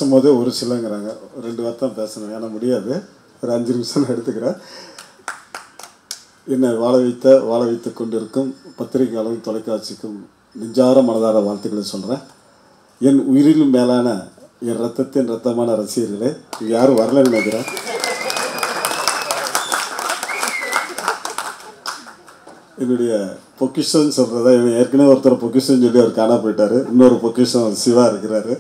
பேசும்போது ஒரு சிலங்கிறாங்க ரெண்டு வார்த்தை பேசணும் ஏன்னா முடியாது ஒரு அஞ்சு நிமிஷம் நான் எடுத்துக்கிறேன் என்னை வாழ வைத்த வாழ வைத்து கொண்டிருக்கும் பத்திரிகையாளரும் தொலைக்காட்சிக்கும் நெஞ்சார மனதார வாழ்த்துக்களை சொல்கிறேன் என் உயிரிலும் மேலான என் ரத்தத்தின் ரத்தமான ரசிகர்களே இங்கே யாரும் வரலன்னு நினைக்கிறேன் என்னுடைய பொக்கிஷன் சொல்கிறதா என்னை ஏற்கனவே ஒருத்தர் பொக்கிஷன் சொல்லி அவர் காணா போயிட்டாரு இன்னொரு பொக்கிஷன் சிவா இருக்கிறாரு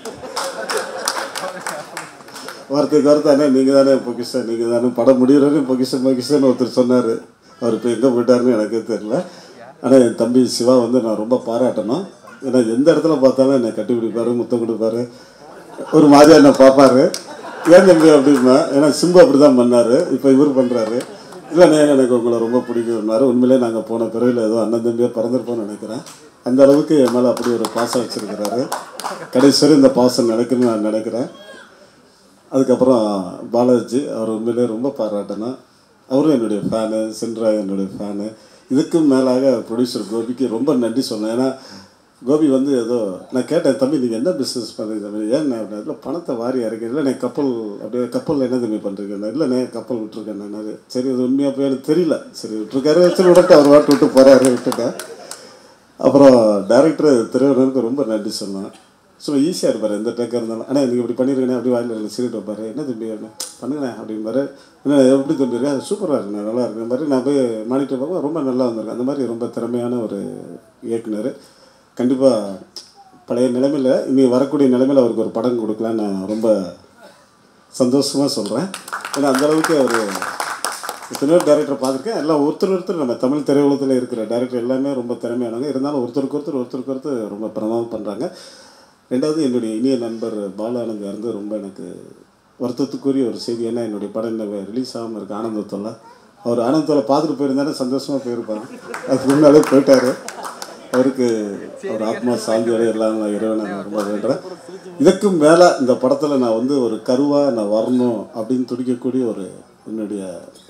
வார்த்தைக்கு வார்த்தை அண்ணா நீங்கள் தானே பொக்கிஷன் நீங்கள் தானே படம் முடிகிறவரையும் பொக்கிஷன் பொக்கிஷன் ஒருத்தர் சொன்னார் அவர் இப்போ எங்கே போயிட்டாருன்னு எனக்கே தெரியல ஆனால் என் தம்பி சிவா வந்து நான் ரொம்ப பாராட்டணும் ஏன்னா எந்த இடத்துல பார்த்தாலும் என்னை கட்டி பிடிப்பாரு முத்தம் கொடுப்பாரு ஒரு மாதிரியா என்னை பார்ப்பாரு ஏன் தம்பி அப்படின்னா ஏன்னா சிம்பு அப்படி தான் பண்ணார் இப்போ இவர் பண்ணுறாரு இல்லைண்ணே எனக்கு உங்களை ரொம்ப பிடிக்கும்னாரு உண்மையிலே நாங்கள் போன பிறவியில் ஏதோ அண்ணன் தம்பியாக பிறந்திருப்போம்னு நினைக்கிறேன் அந்த அளவுக்கு என் மேலே அப்படி ஒரு பாசம் வச்சுருக்கிறாரு கடைசி வரை இந்த பாசம் நினைக்கணும்னு நான் நினைக்கிறேன் அதுக்கப்புறம் பாலாஜி அவர் உண்மையிலே ரொம்ப பாராட்டினா அவரும் என்னுடைய ஃபேனு சென்ட்ரா என்னுடைய ஃபேனு இதுக்கும் மேலாக ப்ரொடியூசர் கோபிக்கு ரொம்ப நன்றி சொன்னேன் ஏன்னா கோபி வந்து ஏதோ நான் கேட்டேன் தம்பி நீங்கள் என்ன பிஸ்னஸ் பண்ணுறீங்க தம்பி ஏன் நான் இல்லை பணத்தை வாரி இறக்கி இல்லை நான் கப்பல் அப்படியே கப்பலில் என்ன தம்பி பண்ணுறீங்க இல்லை நான் கப்பல் விட்டுருக்கேன் நான் சரி அது உண்மையாக போய் எனக்கு தெரியல சரி விட்டுருக்காரு சரி விடட்டு அவர் வாட்டு விட்டு போகிறாரு விட்டுட்டேன் அப்புறம் டேரக்டர் திரையுறவுக்கு ரொம்ப நன்றி சொன்னேன் ஸோ ஈஸியாக இருப்பார் எந்த டேக்காக இருந்தாலும் ஆனால் நீங்கள் இப்படி பண்ணியிருக்கேன் அப்படி வாயில் ரெண்டு சிரிட்டு வைப்பார் என்ன தம்பி என்ன பண்ணுங்கண்ணே அப்படிம்பாரு என்ன எப்படி தம்பி இருக்கேன் சூப்பராக இருக்குண்ணே நல்லா இருக்கிற மாதிரி நான் போய் மானிட்டர் பார்க்க ரொம்ப நல்லா வந்திருக்கேன் அந்த மாதிரி ரொம்ப திறமையான ஒரு இயக்குனர் கண்டிப்பாக பழைய நிலைமையில் இனி வரக்கூடிய நிலைமையில் அவருக்கு ஒரு படம் கொடுக்கலான்னு நான் ரொம்ப சந்தோஷமாக சொல்கிறேன் ஏன்னா அந்தளவுக்கு அவர் எத்தனையோ டேரக்டர் பார்த்துருக்கேன் எல்லாம் ஒருத்தர் ஒருத்தர் நம்ம தமிழ் திரையுலகத்தில் இருக்கிற டேரக்டர் எல்லாமே ரொம்ப திறமையானவங்க இருந்தாலும் ஒருத்தருக்கு ஒருத்தர் ஒருத்தருக்கு ஒருத்தர் ரொம்ப பிரமாதம் பண்ணுறாங்க ரெண்டாவது என்னுடைய இனிய நண்பர் பாலானந்த் இறந்து ரொம்ப எனக்கு வருத்தத்துக்குரிய ஒரு செய்தி ஏன்னா என்னுடைய படம் இன்னும் ரிலீஸ் ஆகாமல் இருக்கு ஆனந்தத்தோல அவர் ஆனந்தத்தோல பார்த்துட்டு போயிருந்தானே சந்தோஷமாக போயிருப்பாங்க அதுக்கு முன்னாலே போயிட்டாரு அவருக்கு அவர் ஆத்மா சாந்தி வரை எல்லாம் நான் இறைவனை நான் ரொம்ப வேண்டுறேன் இதுக்கும் மேலே இந்த படத்தில் நான் வந்து ஒரு கருவாக நான் வரணும் அப்படின்னு துடிக்கக்கூடிய ஒரு என்னுடைய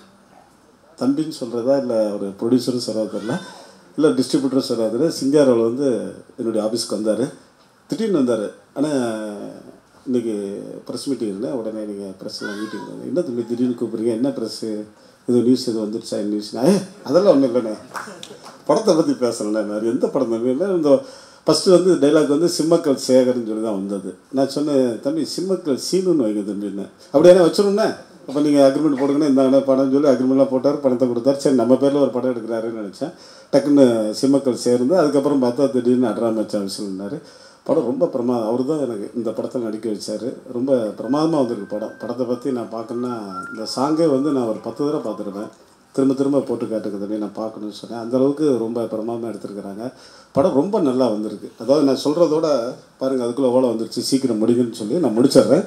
தம்பின்னு சொல்கிறதா இல்லை ஒரு ப்ரொடியூசரும் சொல்கிறது தெரியல இல்லை டிஸ்ட்ரிபியூட்டரும் சொல்கிறது தெரியல சிங்காரோவில் வந்து என்னுடைய ஆஃபீஸ்க்கு வந்தார் திடீர்னு வந்தார் ஆனால் இன்றைக்கி ப்ரெஸ் மீட்டிங் இல்லை உடனே நீங்கள் ப்ரெஸ்ஸில் மீட்டிங் என்ன தம்பி திடீர்னு கூப்பிட்றீங்க என்ன ப்ரெஸ்ஸு இது நியூஸ் இது வந்துருச்சா நியூஸ் ஏ அதெல்லாம் ஒன்றும் இல்லைண்ணே படத்தை பற்றி பேசுகிறேண்ணே நான் எந்த படம் தம்பி இல்லை இந்த ஃபஸ்ட்டு வந்து டைலாக் வந்து சிம்மக்கல் சேகர்னு சொல்லி தான் வந்தது நான் சொன்னேன் தம்பி சிம்மக்கல் சீனுன்னு வைங்க தம்பின்னு அப்படியே வச்சிருந்தே அப்போ நீங்கள் அக்ரிமெண்ட் போடுங்கன்னு இந்தாங்கண்ணே படம் சொல்லி அக்ரிமெண்ட்லாம் போட்டார் பணத்தை கொடுத்தாரு சரி நம்ம பேரில் ஒரு படம் எடுக்கிறாருன்னு நினச்சேன் டக்குன்னு சிம்மக்கல் சேர்ந்து அதுக்கப்புறம் பார்த்தா திடீர்னு அட்ராமச்சா விசில்னாரு படம் ரொம்ப பிரமாதம் அவர் தான் எனக்கு இந்த படத்தில் நடிக்க வச்சார் ரொம்ப பிரமாதமாக வந்திருக்கு படம் படத்தை பற்றி நான் பார்க்கணுன்னா இந்த சாங்கே வந்து நான் ஒரு பத்து தடவை பார்த்துருப்பேன் திரும்ப திரும்ப போட்டு காட்டுக்கு தம்பி நான் பார்க்கணும்னு சொன்னேன் அந்தளவுக்கு ரொம்ப பிரமாதமாக எடுத்திருக்கிறாங்க படம் ரொம்ப நல்லா வந்திருக்கு அதாவது நான் சொல்கிறதோட பாருங்கள் அதுக்குள்ளே எவ்வளோ வந்துருச்சு சீக்கிரம் முடியுங்கன்னு சொல்லி நான் முடிச்சிடுறேன்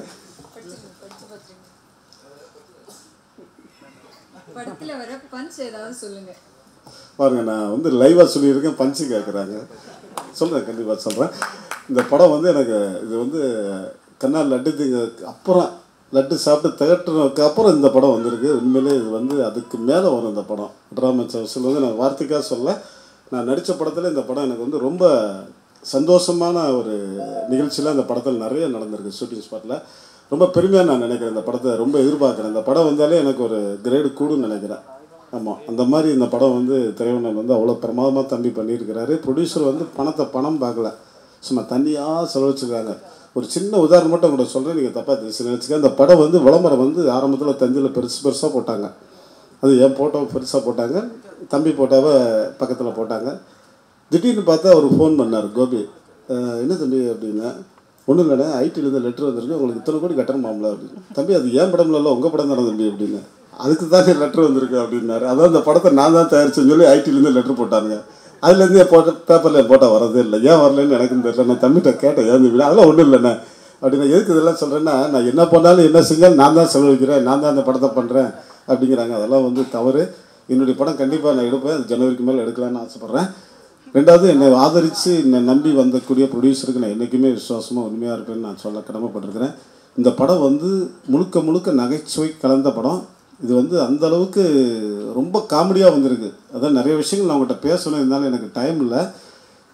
படத்துல வர பஞ்ச் ஏதாவது சொல்லுங்க பாருங்க நான் வந்து லைவாக சொல்லியிருக்கேன் பஞ்சு கேட்குறாங்க சொல்கிறேன் கண்டிப்பாக சொல்கிறேன் இந்த படம் வந்து எனக்கு இது வந்து கண்ணால் லட்டு திங்க அப்புறம் லட்டு சாப்பிட்டு திகட்டுறதுக்கு அப்புறம் இந்த படம் வந்திருக்கு உண்மையிலே இது வந்து அதுக்கு மேலே வரும் இந்த படம் ட்ராமா சவுசில் வந்து நான் வார்த்தைக்காக சொல்ல நான் நடித்த படத்தில் இந்த படம் எனக்கு வந்து ரொம்ப சந்தோஷமான ஒரு நிகழ்ச்சியில் இந்த படத்தில் நிறைய நடந்திருக்கு ஷூட்டிங் ஸ்பாட்டில் ரொம்ப பெருமையாக நான் நினைக்கிறேன் இந்த படத்தை ரொம்ப எதிர்பார்க்குறேன் இந்த படம் வந்தாலே எனக்கு ஒரு கிரேடு கூடுன்னு நினைக்கிறேன் ஆமாம் அந்த மாதிரி இந்த படம் வந்து திரைவண்ணன் வந்து அவ்வளோ பிரமாதமாக தம்பி பண்ணியிருக்கிறாரு ப்ரொடியூசர் வந்து பணத்தை பணம் பார்க்கல சும்மா தண்ணியாக செலவச்சிருக்காங்க ஒரு சின்ன உதாரணம் மட்டும் கூட சொல்கிறேன் நீங்கள் தப்பாக தெரிஞ்சு நினச்சிக்க அந்த படம் வந்து விளம்பரம் வந்து ஆரம்பத்தில் தந்தியில் பெருசு பெருசாக போட்டாங்க அது என் ஃபோட்டோவை பெருசாக போட்டாங்க தம்பி ஃபோட்டோவை பக்கத்தில் போட்டாங்க திடீர்னு பார்த்தா அவர் ஃபோன் பண்ணார் கோபி "அஹ், என்ன தம்பி அப்படின்னா ஒன்றும் இல்லைண்ணே ஐடியிலேருந்து லெட்டர் வந்திருக்கு உங்களுக்கு இத்தனை கோடி கட்டணுமாம்ல அப்படின்னு தம்பி அது ஏன் படம் இல்லை உங்கள் படம் தானே தம்பி அப்படின்னு அதுக்கு தானே லெட்டர் வந்திருக்கு அப்படின்னாரு அதான் அந்த படத்தை நான் தான் தயாரிச்சேன்னு சொல்லி ஐடியிலேருந்து லெட்டர் போட்டாங்க அதுலேருந்து என் போட்ட பேப்பரில் போட்டால் வரதே இல்லை ஏன் வரலன்னு எனக்கும் தெரியல நான் தம்பிகிட்ட கேட்டேன் ஏன் தம்பி அதெல்லாம் ஒன்றும் இல்லைண்ணே அப்படின்னு எதுக்கு இதெல்லாம் சொல்கிறேன்னா நான் என்ன பண்ணாலும் என்ன செஞ்சாலும் நான் தான் செலவழிக்கிறேன் நான் தான் அந்த படத்தை பண்ணுறேன் அப்படிங்கிறாங்க அதெல்லாம் வந்து தவறு என்னுடைய படம் கண்டிப்பாக நான் எடுப்பேன் அது ஜனவரிக்கு மேலே எடுக்கலாம்னு ஆசைப்பட்றேன் ரெண்டாவது என்னை ஆதரித்து என்னை நம்பி வந்தக்கூடிய ப்ரொடியூசருக்கு நான் என்றைக்குமே விசுவாசமாக உண்மையாக இருப்பேன்னு நான் சொல்ல கடமைப்பட்டிருக்கிறேன் இந்த படம் வந்து முழுக்க முழுக்க நகைச்சுவை கலந்த படம் இது வந்து அந்த அளவுக்கு ரொம்ப காமெடியாக வந்திருக்கு அதான் நிறைய விஷயங்கள் நான் உங்கள்கிட்ட பேசணும் இருந்தாலும் எனக்கு டைம் இல்லை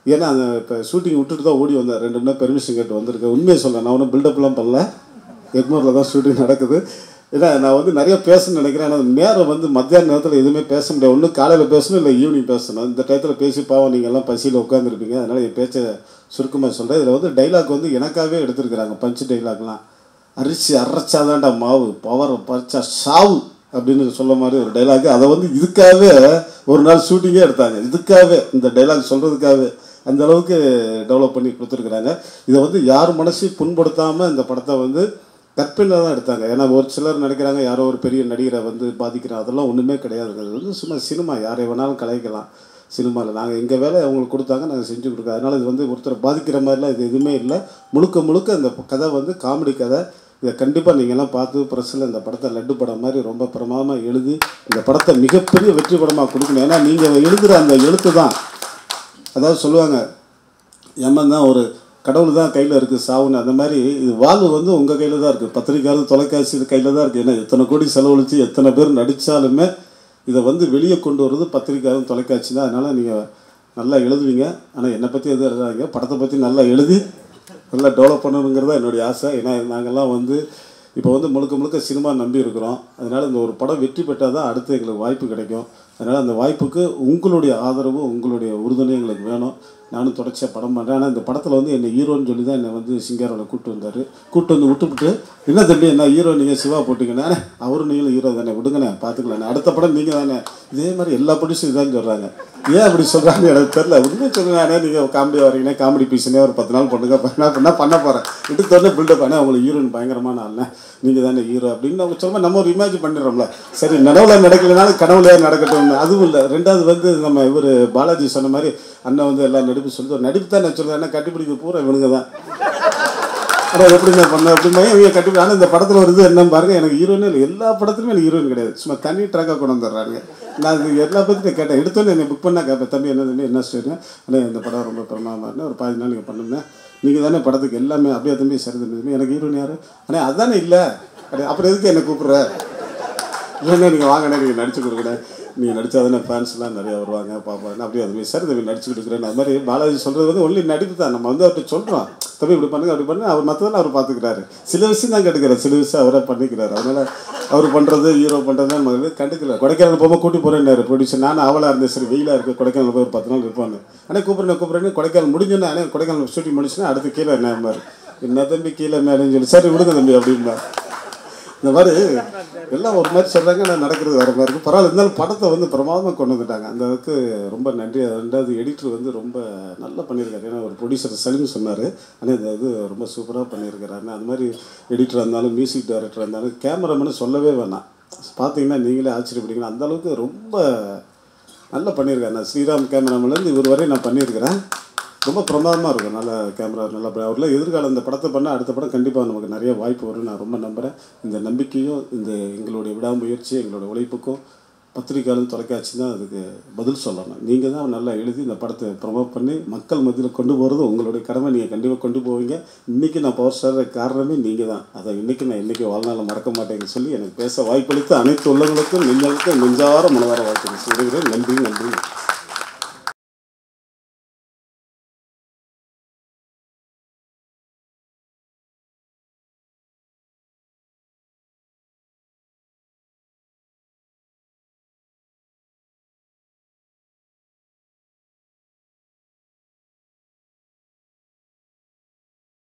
ஏன்னா அந்த இப்போ ஷூட்டிங் விட்டுட்டு தான் ஓடி வந்தேன் ரெண்டு மணி நேரம் பெர்மிஷன் கேட்டு வந்திருக்கேன் உண்மையை சொல்ல நான் ஒன்றும் பில்டப்லாம் பண்ணல எக்மோரில் தான் ஷூட்டிங் நடக்குது ஏன்னா நான் வந்து நிறைய பேசணும்னு நினைக்கிறேன் ஆனால் நேரம் வந்து மத்தியான நேரத்தில் எதுவுமே பேச முடியாது ஒன்று காலையில் பேசணும் இல்லை ஈவினிங் பேசணும் இந்த டயத்தில் பேசி பாவம் நீங்கள் எல்லாம் பசியில் உட்காந்துருப்பீங்க அதனால் என் பேச்சை சுருக்கமாக சொல்கிறேன் இதில் வந்து டைலாக் வந்து எனக்காகவே எடுத்திருக்கிறாங்க பஞ்சு டைலாக்லாம் அரிசி அரைச்சாதான்டா மாவு பவரை பறிச்சா சாவு அப்படின்னு சொல்ல மாதிரி ஒரு டைலாக் அதை வந்து இதுக்காகவே ஒரு நாள் ஷூட்டிங்கே எடுத்தாங்க இதுக்காகவே இந்த டைலாக் சொல்கிறதுக்காகவே அந்த அளவுக்கு டெவலப் பண்ணி கொடுத்துருக்குறாங்க இதை வந்து யார் மனசையும் புண்படுத்தாமல் இந்த படத்தை வந்து கற்பினில் தான் எடுத்தாங்க ஏன்னா ஒரு சிலர் நினைக்கிறாங்க யாரோ ஒரு பெரிய நடிகரை வந்து பாதிக்கிறாங்க அதெல்லாம் ஒன்றுமே கிடையாது அது வந்து சும்மா சினிமா யாரை வேணாலும் கலாய்க்கலாம் சினிமாவில் நாங்கள் எங்கள் வேலை அவங்களுக்கு கொடுத்தாங்க நாங்கள் செஞ்சு கொடுக்கோம் அதனால் இது வந்து ஒருத்தரை பாதிக்கிற மாதிரிலாம் இது எதுவுமே இல்லை முழுக்க முழுக்க இந்த கதை வந்து காமெடி கதை இதை கண்டிப்பாக நீங்கள்லாம் பார்த்து ப்ரெஸ்ஸில் இந்த படத்தை லட்டு படம் மாதிரி ரொம்ப பிரமாதமாக எழுதி இந்த படத்தை மிகப்பெரிய வெற்றி படமாக கொடுக்கணும் ஏன்னா நீங்கள் எழுதுகிற அந்த எழுத்து தான் அதாவது சொல்லுவாங்க எம்மன் தான் ஒரு கடவுள் தான் கையில் இருக்குது சாவுன்னு அந்த மாதிரி இது வாழ்வு வந்து உங்கள் கையில் தான் இருக்குது பத்திரிக்கையாளர் தொலைக்காட்சி கையில் தான் இருக்குது ஏன்னா எத்தனை கோடி செலவழித்து எத்தனை பேர் நடித்தாலுமே இதை வந்து வெளியே கொண்டு வர்றது பத்திரிக்கையாளர் தொலைக்காட்சி தான் அதனால் நீங்கள் நல்லா எழுதுவீங்க ஆனால் என்னை பற்றி எதுவும் எழுதாதீங்க படத்தை பற்றி நல்லா எழுதி நல்லா டெவலப் பண்ணணுங்கிறது தான் என்னுடைய ஆசை ஏன்னா நாங்கள்லாம் வந்து இப்போ வந்து முழுக்க முழுக்க சினிமா நம்பி இருக்கிறோம் அதனால் இந்த ஒரு படம் வெற்றி பெற்றால் தான் அடுத்து எங்களுக்கு வாய்ப்பு கிடைக்கும் அதனால் அந்த வாய்ப்புக்கு உங்களுடைய ஆதரவு உங்களுடைய உறுதுணை எங்களுக்கு வேணும் நானும் தொடர்ச்சியாக படம் பண்ணுறேன் ஆனால் இந்த படத்தில் வந்து என்னை ஹீரோன்னு சொல்லி தான் என்னை வந்து சிங்காரோவில் கூப்பிட்டு வந்தார் கூப்பிட்டு வந்து விட்டுவிட்டு என்ன தம்பி என்ன ஹீரோ நீங்கள் சிவா போட்டிங்கண்ணே அண்ணே, அவரும் நீங்களும் ஹீரோ தானே விடுங்கண்ணே பார்த்துக்கலாண்ணே அடுத்த படம் நீங்கள் தானே இதே மாதிரி எல்லா ப்ரொடியூசரும் இதான் சொல்கிறாங்க ஏன் அப்படி சொல்கிறாங்க எனக்கு தெரில உண்மை சொல்லுங்க நீங்கள் காமெடி வரீங்கன்னா காமெடி பீஸ்னே ஒரு பத்து நாள் பண்ணுங்க என்ன பண்ண பண்ண போகிறேன் விட்டு தோணே பில்டப் பண்ணேன் உங்களுக்கு ஹீரோயின் பயங்கரமான ஆள்னே நீங்கள் தானே ஹீரோ அப்படின்னு அவங்க சொல்லும்போது நம்ம ஒரு இமேஜ் பண்ணிடுறோம்ல சரி நனவுல நடக்கலைனாலும் கனவுலையா நடக்கட்டும் அதுவும் இல்லை ரெண்டாவது வந்து நம்ம இவர் பாலாஜி சொன்ன மாதிரி அண்ணன் வந்து எல்லாம் நடிப்பு சொல்லுது ஒரு நடிப்பு தான் நான் சொல்கிறேன் என்ன கட்டிப்பிடிக்க பூரா இவனுங்க தான் ஆனால் எப்படி நான் பண்ண அப்படின்னா இவங்க கட்டி ஆனால் இந்த படத்தில் ஒரு இது என்னன்னு பாருங்க எனக்கு ஹீரோயினே இல்லை எல்லா படத்துலையும் எனக்கு ஹீரோயின் கிடையாது சும்மா தனி ட்ராக்காக கொண்டு வந்துடுறாங்க நான் இது எல்லா பற்றியும் கேட்டேன் எடுத்தோன்னே என்னை புக் பண்ணால் கேட்பேன் தம்பி என்ன தம்பி என்ன ஸ்டோரி ஆனால் இந்த படம் ரொம்ப பிரமாதமாக ஒரு பாதி நாள் நீங்கள் பண்ணுங்க நீங்கள் தானே படத்துக்கு எல்லாமே அப்படியே தம்பி சரி தம்பி எனக்கு ஹீரோயின் யார் ஆனால் அதானே இல்லை அடே, அப்புறம் எதுக்கு என்னை கூப்பிட்ற இல்லைண்ணே நீங்கள் வாங்கண்ணே நீங்கள் நடிச்சு கொடுக்கணே நீங்கள் நடித்தா தானே ஃபேன்ஸ்லாம் நிறையா வருவாங்க பார்ப்பாங்க அப்படியே அது மாதிரி சரி தம்பி நடிச்சு கொடுக்குறேன் அது மாதிரி பாலாஜி சொல்கிறது வந்து ஒன்லி நடிப்பு தான் நம்ம வந்து அவர்கிட்ட சொல்கிறோம் தம்பி இப்படி பண்ணுங்க அப்படி பண்ணுங்க அவர் மற்றதெல்லாம் அவர் பார்த்துக்கிறாரு சில விஷயம் தான் கெடுக்கிறார் சில விஷயம் அவரே பண்ணிக்கிறாரு அதனால் அவர் பண்ணுறது ஹீரோ பண்ணுறது நம்ம வந்து கண்டுக்கல கொடைக்கானல் போகும்போது கூட்டி போகிறேன்னாரு ப்ரொடியூசர் நானும் அவளாக இருந்தேன் சரி வெயிலாக இருக்குது கொடைக்கானல் போய் ஒரு பத்து நாள் இருப்பான்னு ஆனால் கூப்பிட்றேன் கூப்பிட்றேன்னு கொடைக்கானல் முடிஞ்சோன்னே ஆனால் கொடைக்கானல் ஷூட்டிங் முடிச்சுன்னா அடுத்து கீழே என்ன மாதிரி என்ன தம்பி கீழே மேலேன்னு சொல்லி சரி விடுங்க தம்பி அப்படின்பா இந்த மாதிரி எல்லாம் ஒரு மாதிரி சொல்கிறாங்க ஆனால் நடக்கிறது வேறு மாதிரி இருக்கும் பரவாயில்ல இருந்தாலும் படத்தை வந்து பிரமாதமாக கொண்டு வந்துட்டாங்க அந்த அளவுக்கு ரொம்ப நன்றி ரெண்டாவது எடிட்டர் வந்து ரொம்ப நல்லா பண்ணியிருக்காரு ஏன்னா ஒரு ப்ரொடியூசர் சலீம் சொன்னார் ஆனால் இந்த இது ரொம்ப சூப்பராக பண்ணியிருக்கிறாரு அது மாதிரி எடிட்டராக இருந்தாலும் மியூசிக் டைரக்டராக இருந்தாலும் கேமராமேனு சொல்லவே வேணாம் பார்த்தீங்கன்னா நீங்களே ஆச்சரியப்படுவீங்க அந்த அளவுக்கு ரொம்ப நல்லா பண்ணியிருக்காரு நான் ஸ்ரீராம் கேமராமேன்லேருந்து இவர் வரை நான் பண்ணியிருக்கிறேன் ரொம்ப பிரமாதமாக இருக்கும் நல்ல கேமரா நல்லா ப- அவர்லாம் எதிர்காலம் இந்த படத்தை பண்ணால் அடுத்த படம் கண்டிப்பாக நமக்கு நிறைய வாய்ப்பு வரும் நான் ரொம்ப நம்புகிறேன் இந்த நம்பிக்கையும் இந்த எங்களுடைய விடாமுயற்சி எங்களுடைய உழைப்புக்கும் பத்திரிக்கையாளர் தொலைக்காட்சி தான் அதுக்கு பதில் சொல்லணும் நீங்கள் தான் நல்லா எழுதி இந்த படத்தை ப்ரமோட் பண்ணி மக்கள் மத்தியில் கொண்டு போகிறது உங்களுடைய கடமை நீங்கள் கண்டிப்பாக கொண்டு போவீங்க இன்றைக்கி நான் பவர் ஸ்டார் காரணமே நீங்கள் தான் அதை இன்றைக்கி நான் இன்றைக்கி வாழ்நாளில் மறக்க மாட்டேன்னு சொல்லி எனக்கு பேச வாய்ப்பளித்த அனைத்து உள்ளவங்களுக்கும் நெஞ்சளுக்கும் நெஞ்சார மனதார வாழ்க்கை சொல்கிறேன் நன்றி நன்றி